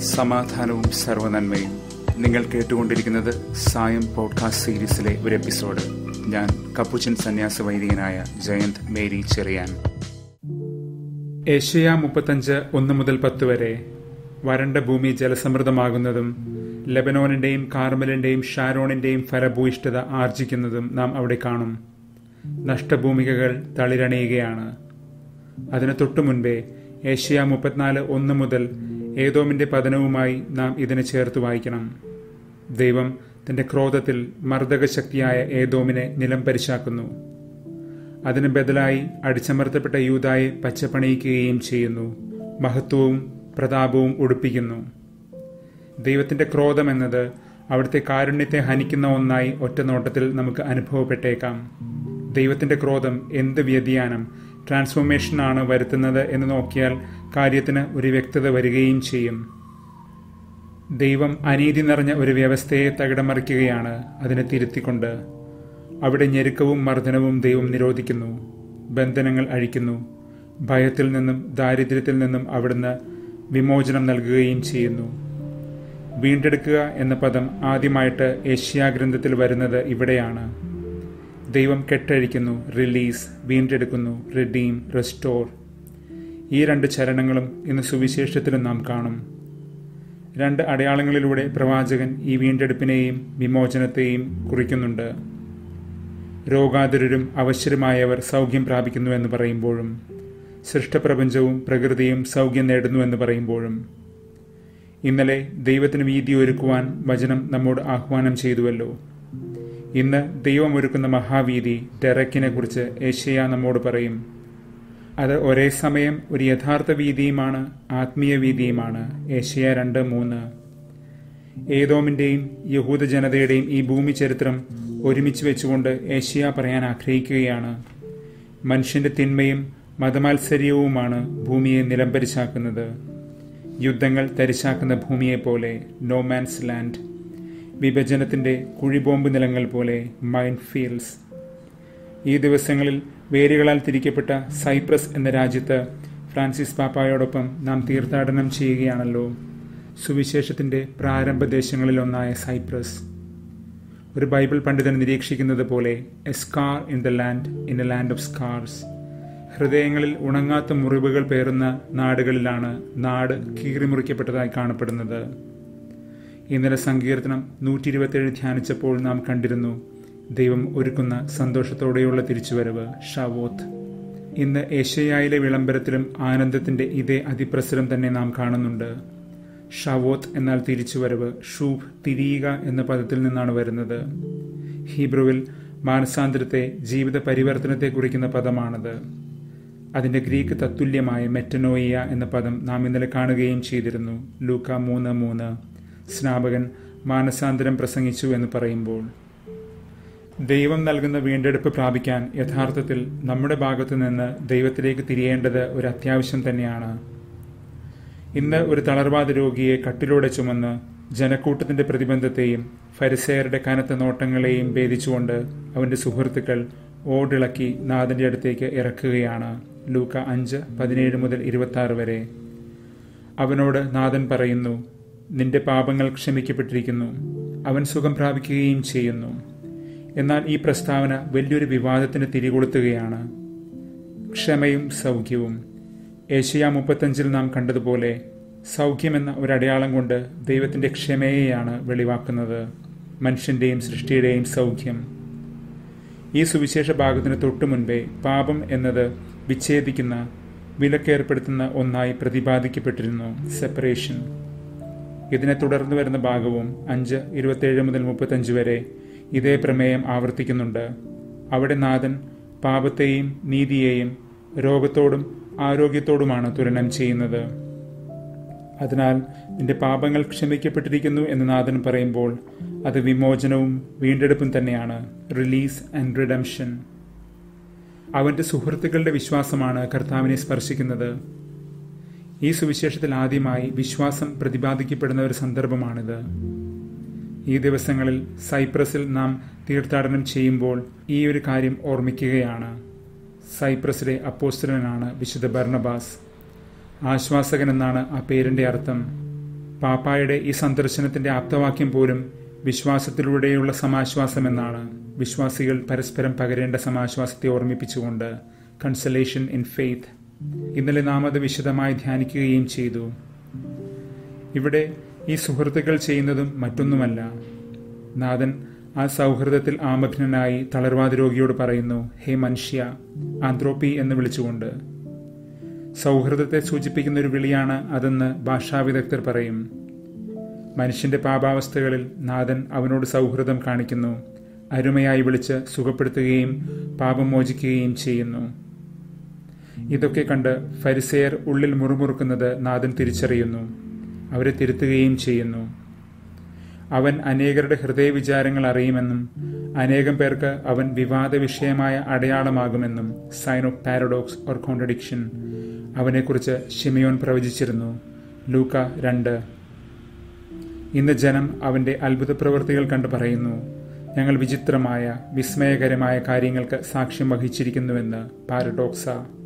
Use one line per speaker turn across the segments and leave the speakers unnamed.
സമാധാനവും സർവനന്മയും നിങ്ങൾ കേട്ടുകൊണ്ടിരിക്കുന്നത് സായം പോഡ്കാസ്റ്റ് സീരീസിലെ ഒരു എപ്പിസോഡ് ഞാൻ കപ്പുച്ചൻ സന്യാസ വൈദികനായ ജയന്ത് മേരി ചെറിയാൻ ഏഷ്യ മുപ്പത്തഞ്ച് ഒന്ന് മുതൽ പത്ത് വരെ വരണ്ട ഭൂമി ജലസമൃദ്ധമാകുന്നതും ലെബനോനിന്റെയും കാർമലിന്റെയും ഷാരോണിന്റെയും ഫലഭൂയിഷ്ഠത ആർജിക്കുന്നതും നാം അവിടെ കാണും നഷ്ടഭൂമികകൾ തളിരണിയുകയാണ് അതിനു തൊട്ടു മുൻപേ ഏഷ്യ മുപ്പത്തിനാല് ഒന്ന് മുതൽ ഏതോമിന്റെ പതനവുമായി നാം ഇതിനെ ചേർത്ത് വായിക്കണം ദൈവം തന്റെ ക്രോധത്തിൽ മർദ്ദകശക്തിയായ ഏതോമിനെ നിലം പരിശാക്കുന്നു അതിന് ബദലായി അടിച്ചമർത്തപ്പെട്ട യൂതായെ പച്ചപ്പണിയിക്കുകയും ചെയ്യുന്നു മഹത്വവും പ്രതാപവും ഉടുപ്പിക്കുന്നു ദൈവത്തിന്റെ ക്രോധം എന്നത് അവിടുത്തെ കാരുണ്യത്തെ ഹനിക്കുന്ന ഒന്നായി ഒറ്റ നോട്ടത്തിൽ നമുക്ക് അനുഭവപ്പെട്ടേക്കാം ദൈവത്തിന്റെ ക്രോധം എന്ത് വ്യതിയാനം ട്രാൻസ്ഫോർമേഷനാണ് വരുത്തുന്നത് എന്ന് നോക്കിയാൽ കാര്യത്തിന് ഒരു വ്യക്തത വരികയും ചെയ്യും ദൈവം അനീതി നിറഞ്ഞ ഒരു വ്യവസ്ഥയെ തകിടമറിക്കുകയാണ് അതിനെ തിരുത്തിക്കൊണ്ട് അവിടെ ഞെരുക്കവും മർദ്ദനവും ദൈവം നിരോധിക്കുന്നു ബന്ധനങ്ങൾ അഴിക്കുന്നു ഭയത്തിൽ നിന്നും ദാരിദ്ര്യത്തിൽ നിന്നും അവിടുന്ന് വിമോചനം നൽകുകയും ചെയ്യുന്നു വീണ്ടെടുക്കുക എന്ന പദം ആദ്യമായിട്ട് ഏഷ്യാഗ്രന്ഥത്തിൽ വരുന്നത് ഇവിടെയാണ് ദൈവം കെട്ടഴിക്കുന്നു റിലീസ് വീണ്ടെടുക്കുന്നു റിഡീം റെസ്റ്റോർ ഈ രണ്ട് ചരണങ്ങളും ഇന്ന് സുവിശേഷത്തിലും നാം കാണും രണ്ട് അടയാളങ്ങളിലൂടെ പ്രവാചകൻ ഈ വീണ്ടെടുപ്പിനെയും വിമോചനത്തെയും കുറിക്കുന്നുണ്ട് രോഗാതുരരും അവശ്യരുമായവർ സൗഖ്യം പ്രാപിക്കുന്നു എന്ന് പറയുമ്പോഴും സൃഷ്ടപ്രപഞ്ചവും പ്രകൃതിയും സൗഖ്യം നേടുന്നു എന്ന് പറയുമ്പോഴും ഇന്നലെ ദൈവത്തിന് വീതി ഒരുക്കുവാൻ വചനം നമ്മോട് ആഹ്വാനം ചെയ്തുവല്ലോ ഇന്ന് ദൈവം ഒരുക്കുന്ന മഹാവീതി ഡെറക്കിനെ കുറിച്ച് ഏഷ്യ നമ്മോട് പറയും അത് ഒരേ സമയം ഒരു യഥാർത്ഥ വീതിയുമാണ് ആത്മീയ വീതിയുമാണ് ഏഷ്യ രണ്ട് മൂന്ന് ഏതോമിന്റെയും യഹൂദ ജനതയുടെയും ഈ ഭൂമി ചരിത്രം ഒരുമിച്ച് വെച്ചുകൊണ്ട് ഏഷ്യ പറയാൻ ആഗ്രഹിക്കുകയാണ് മനുഷ്യന്റെ തിന്മയും മതമാത്സര്യവുമാണ് ഭൂമിയെ നിലംപരിശാക്കുന്നത് യുദ്ധങ്ങൾ തരിശാക്കുന്ന ഭൂമിയെ പോലെ നോമാൻസ് ലാൻഡ് വിഭജനത്തിന്റെ കുഴിബോംബ് നിലങ്ങൾ പോലെ മൈൻഡ് ഫീൽഡ്സ് ഈ ദിവസങ്ങളിൽ വേരുകളാൽ തിരിക്കപ്പെട്ട സൈപ്രസ് എന്ന രാജ്യത്ത് ഫ്രാൻസിസ് പാപ്പായോടൊപ്പം നാം തീർത്ഥാടനം ചെയ്യുകയാണല്ലോ സുവിശേഷത്തിന്റെ പ്രാരംഭ ദേശങ്ങളിലൊന്നായ സൈപ്രസ് ഒരു ബൈബിൾ പണ്ഡിതൻ നിരീക്ഷിക്കുന്നത് പോലെ a scar in the land in a land of scars ഹൃദയങ്ങളിൽ ഉണങ്ങാത്ത മുറിവുകൾ പേറുന്ന നാടുകളിലാണ് നാട് കീറിമുറിക്കപ്പെട്ടതായി കാണപ്പെടുന്നത് ഇന്നലെ സങ്കീർത്തനം നൂറ്റി ഇരുപത്തിയേഴ് ധ്യാനിച്ചപ്പോൾ നാം കണ്ടിരുന്നു ദൈവം ഒരുക്കുന്ന സന്തോഷത്തോടെയുള്ള തിരിച്ചുവരവ് ഷാവോത്ത് ഇന്ന് ഏഷ്യയായിലെ വിളംബരത്തിലും ആനന്ദത്തിന്റെ ഇതേ അതിപ്രസരം തന്നെ നാം കാണുന്നുണ്ട് ഷാവോത്ത് എന്നാൽ തിരിച്ചുവരവ് ഷൂബ് തിരിയുക എന്ന പദത്തിൽ നിന്നാണ് വരുന്നത് ഹീബ്രുവിൽ മാനസാന്തരത്തെ ജീവിത പരിവർത്തനത്തെ കുറിക്കുന്ന പദമാണത് അതിന്റെ ഗ്രീക്ക് തത്തുല്യമായ മെറ്റനോയിയ എന്ന പദം നാം ഇന്നലെ കാണുകയും ചെയ്തിരുന്നു ലൂക്ക മൂന്ന് മൂന്ന് സ്നാപകൻ മാനസാന്തരം പ്രസംഗിച്ചു എന്ന് പറയുമ്പോൾ ദൈവം നൽകുന്ന വീണ്ടെടുപ്പ് പ്രാപിക്കാൻ യഥാർത്ഥത്തിൽ നമ്മുടെ ഭാഗത്തു നിന്ന് ദൈവത്തിലേക്ക് തിരിയേണ്ടത് ഒരു അത്യാവശ്യം തന്നെയാണ് ഇന്ന് ഒരു തളർവാദ രോഗിയെ കട്ടിലൂടെ ചുമന്ന് ജനക്കൂട്ടത്തിന്റെ പ്രതിബന്ധത്തെയും ഫരിസേയരുടെ കനത്ത നോട്ടങ്ങളെയും ഭേദിച്ചുകൊണ്ട് അവന്റെ സുഹൃത്തുക്കൾ ഓടിളക്കി നാഥന്റെ അടുത്തേക്ക് ഇറക്കുകയാണ് ലൂക്ക അഞ്ച് പതിനേഴ് മുതൽ ഇരുപത്തി ആറ് വരെ അവനോട് നാഥൻ പറയുന്നു നിന്റെ പാപങ്ങൾ ക്ഷമിക്കപ്പെട്ടിരിക്കുന്നു അവൻ സുഖം പ്രാപിക്കുകയും ചെയ്യുന്നു എന്നാൽ ഈ പ്രസ്താവന വലിയൊരു വിവാദത്തിന് തിരികൊളുത്തുകയാണ് ക്ഷമയും സൗഖ്യവും ഏഷ്യ മുപ്പത്തഞ്ചിൽ നാം കണ്ടതുപോലെ സൗഖ്യമെന്ന ഒരു അടയാളം കൊണ്ട് ദൈവത്തിന്റെ ക്ഷമയെയാണ് വെളിവാക്കുന്നത് മനുഷ്യന്റെയും സൃഷ്ടിയുടെയും സൗഖ്യം ഈ സുവിശേഷ ഭാഗത്തിന് തൊട്ടു മുൻപേ പാപം എന്നത് വിച്ഛേദിക്കുന്ന വിലക്കേർപ്പെടുത്തുന്ന ഒന്നായി പ്രതിപാദിക്കപ്പെട്ടിരുന്നു സെപ്പറേഷൻ ഇതിനെ തുടർന്ന് വരുന്ന ഭാഗവും അഞ്ച് ഇരുപത്തേഴ് മുതൽ മുപ്പത്തഞ്ച് വരെ ഇതേ പ്രമേയം ആവർത്തിക്കുന്നുണ്ട് അവിടെ നാഥൻ പാപത്തെയും നീതിയെയും രോഗത്തോടും ആരോഗ്യത്തോടുമാണ് തുലനം ചെയ്യുന്നത് അതിനാൽ നിന്റെ പാപങ്ങൾ ക്ഷമിക്കപ്പെട്ടിരിക്കുന്നു എന്ന് നാഥൻ പറയുമ്പോൾ അത് വിമോചനവും വീണ്ടെടുപ്പും തന്നെയാണ് റിലീസ് ആൻഡ് റിഡംഷൻ അവന്റെ സുഹൃത്തുക്കളുടെ വിശ്വാസമാണ് കർത്താവിനെ സ്പർശിക്കുന്നത് ഈ സുവിശേഷത്തിൽ ആദ്യമായി വിശ്വാസം പ്രതിപാദിക്കപ്പെടുന്ന ഒരു സന്ദർഭമാണിത് ഈ ദിവസങ്ങളിൽ സൈപ്രസിൽ നാം തീർത്ഥാടനം ചെയ്യുമ്പോൾ ഈ ഒരു കാര്യം ഓർമ്മിക്കുകയാണ് സൈപ്രസിലെ അപ്പോസ്റ്റലനാണ് വിശുദ്ധ ബർണബാസ് ആശ്വാസകൻ എന്നാണ് ആ പേരിന്റെ അർത്ഥം പാപ്പായുടെ ഈ സന്ദർശനത്തിന്റെ ആപ്തവാക്യം പോലും വിശ്വാസത്തിലൂടെയുള്ള സമാശ്വാസം എന്നാണ് വിശ്വാസികൾ പരസ്പരം പകരേണ്ട സമാശ്വാസത്തെ ഓർമ്മിപ്പിച്ചുകൊണ്ട് കൺസലേഷൻ ഇൻ ഫെയ്ത്ത് ഇന്നലെ നാം അത് വിശദമായി ധ്യാനിക്കുകയും ചെയ്തു ഇവിടെ ഈ സുഹൃത്തുക്കൾ ചെയ്യുന്നതും മറ്റൊന്നുമല്ല നാഥൻ ആ സൗഹൃദത്തിൽ ആമഗ്നനായി തളർവാദ രോഗിയോട് പറയുന്നു ഹേ മനുഷ്യ ആന്ത്രോപ്പി എന്ന് വിളിച്ചുകൊണ്ട് സൗഹൃദത്തെ സൂചിപ്പിക്കുന്ന ഒരു വിളിയാണ് അതെന്ന് ഭാഷാവിദഗ്ധർ പറയും മനുഷ്യന്റെ പാപാവസ്ഥകളിൽ നാഥൻ അവനോട് സൗഹൃദം കാണിക്കുന്നു അരുമയായി വിളിച്ച് സുഖപ്പെടുത്തുകയും പാപം മോചിക്കുകയും ചെയ്യുന്നു ഇതൊക്കെ കണ്ട് ഫരിസെയർ ഉള്ളിൽ മുറുമുറുക്കുന്നത് നാഥൻ തിരിച്ചറിയുന്നു അവരെ തിരുത്തുകയും ചെയ്യുന്നു അവൻ അനേകരുടെ ഹൃദയവിചാരങ്ങൾ അറിയുമെന്നും അനേകം പേർക്ക് അവൻ വിവാദ വിഷയമായ അടയാളമാകുമെന്നും sign of paradox or contradiction അവനെക്കുറിച്ച് ഷിമയോൻ പ്രവചിച്ചിരുന്നു ലൂക്ക രണ്ട് ഇന്ന് ജനം അവന്റെ അത്ഭുത പ്രവൃത്തികൾ കണ്ട് പറയുന്നു ഞങ്ങൾ വിചിത്രമായ വിസ്മയകരമായ കാര്യങ്ങൾക്ക് സാക്ഷ്യം വഹിച്ചിരിക്കുന്നുവെന്ന് പാരഡോക്സ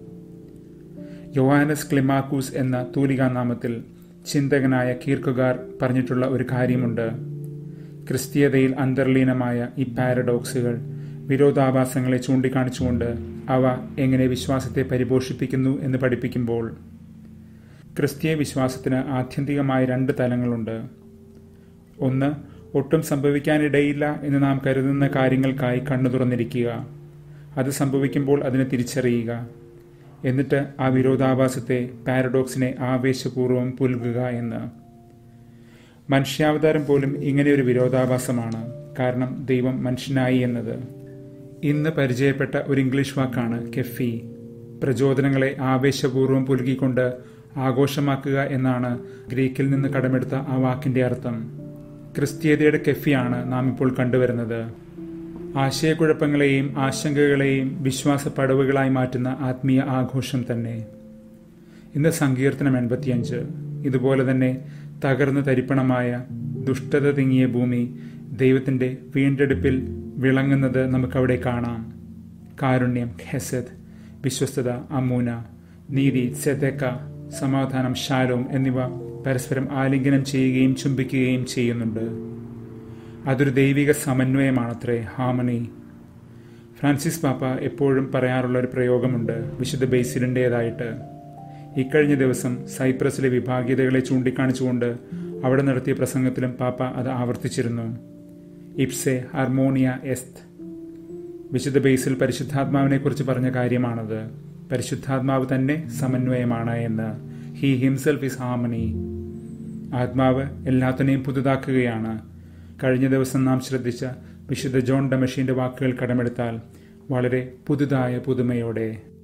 യോഹാനസ് ക്ലിമാക്കൂസ് എന്ന തൂലികാനാമത്തിൽ ചിന്തകനായ കീർക്കുകാർ പറഞ്ഞിട്ടുള്ള ഒരു കാര്യമുണ്ട് ക്രിസ്തീയതയിൽ അന്തർലീനമായ ഈ പാരഡോക്സുകൾ വിരോധാഭാസങ്ങളെ ചൂണ്ടിക്കാണിച്ചുകൊണ്ട് അവ എങ്ങനെ വിശ്വാസത്തെ പരിപോഷിപ്പിക്കുന്നു എന്ന് പഠിപ്പിക്കുമ്പോൾ ക്രിസ്തീയ വിശ്വാസത്തിന് ആത്യന്തികമായ രണ്ട് തലങ്ങളുണ്ട് ഒന്ന് ഒട്ടും സംഭവിക്കാനിടയില്ല എന്ന് നാം കരുതുന്ന കാര്യങ്ങൾക്കായി കണ്ണു തുറന്നിരിക്കുക അത് സംഭവിക്കുമ്പോൾ അതിനെ തിരിച്ചറിയുക എന്നിട്ട് ആ വിരോധാഭാസത്തെ പാരഡോക്സിനെ ആവേശപൂർവ്വം പുൽകുക എന്ന് മനുഷ്യാവതാരം പോലും ഇങ്ങനെ ഒരു വിരോധാഭാസമാണ് കാരണം ദൈവം മനുഷ്യനായി എന്നത് ഇന്ന് പരിചയപ്പെട്ട ഒരു ഇംഗ്ലീഷ് വാക്കാണ് കെഫി പ്രചോദനങ്ങളെ ആവേശപൂർവ്വം പുലുകിക്കൊണ്ട് ആഘോഷമാക്കുക എന്നാണ് ഗ്രീക്കിൽ നിന്ന് കടമെടുത്ത ആ വാക്കിന്റെ അർത്ഥം ക്രിസ്തീയതയുടെ കെഫിയാണ് നാം ഇപ്പോൾ കണ്ടുവരുന്നത് ആശയക്കുഴപ്പങ്ങളെയും ആശങ്കകളെയും വിശ്വാസ പടവുകളായി മാറ്റുന്ന ആത്മീയ ആഘോഷം തന്നെ ഇന്ന് സങ്കീർത്തനം എൺപത്തിയഞ്ച് ഇതുപോലെ തന്നെ തകർന്ന് തരിപ്പണമായ ദുഷ്ടത തിങ്ങിയ ഭൂമി ദൈവത്തിന്റെ വീണ്ടെടുപ്പിൽ വിളങ്ങുന്നത് നമുക്കവിടെ കാണാം കാരുണ്യം ഖെസദ് വിശ്വസ്തത അമ്മൂന നീതി സെതക്ക സമാധാനം ശാലോം എന്നിവ പരസ്പരം ആലിംഗനം ചെയ്യുകയും ചുംബിക്കുകയും ചെയ്യുന്നുണ്ട് അതൊരു ദൈവിക സമന്വയമാണത്രേ ഹാമണി ഫ്രാൻസിസ് പാപ്പ എപ്പോഴും പറയാറുള്ള ഒരു പ്രയോഗമുണ്ട് വിശുദ്ധ ബേസിലിൻ്റെതായിട്ട് ഇക്കഴിഞ്ഞ ദിവസം സൈപ്രസിലെ വിഭാഗീയതകളെ ചൂണ്ടിക്കാണിച്ചുകൊണ്ട് അവിടെ നടത്തിയ പ്രസംഗത്തിലും പാപ്പ അത് ആവർത്തിച്ചിരുന്നു ഇപ്സെ ഹാർമോണിയ എസ്ത് വിശുദ്ധ ബേസിൽ പരിശുദ്ധാത്മാവിനെ കുറിച്ച് പറഞ്ഞ കാര്യമാണത് പരിശുദ്ധാത്മാവ് തന്നെ സമന്വയമാണ് എന്ന് ഹി ഹിംസെൽഫ് ഇസ് ഹാർമണി ആത്മാവ് എല്ലാത്തിനെയും പുതുതാക്കുകയാണ് കഴിഞ്ഞ ദിവസം നാം ശ്രദ്ധിച്ച വിശുദ്ധ ജോൺ ഡമഷീന്റെ വാക്കുകൾ കടമെടുത്താൽ വളരെ പുതുതായ പുതുമയോടെ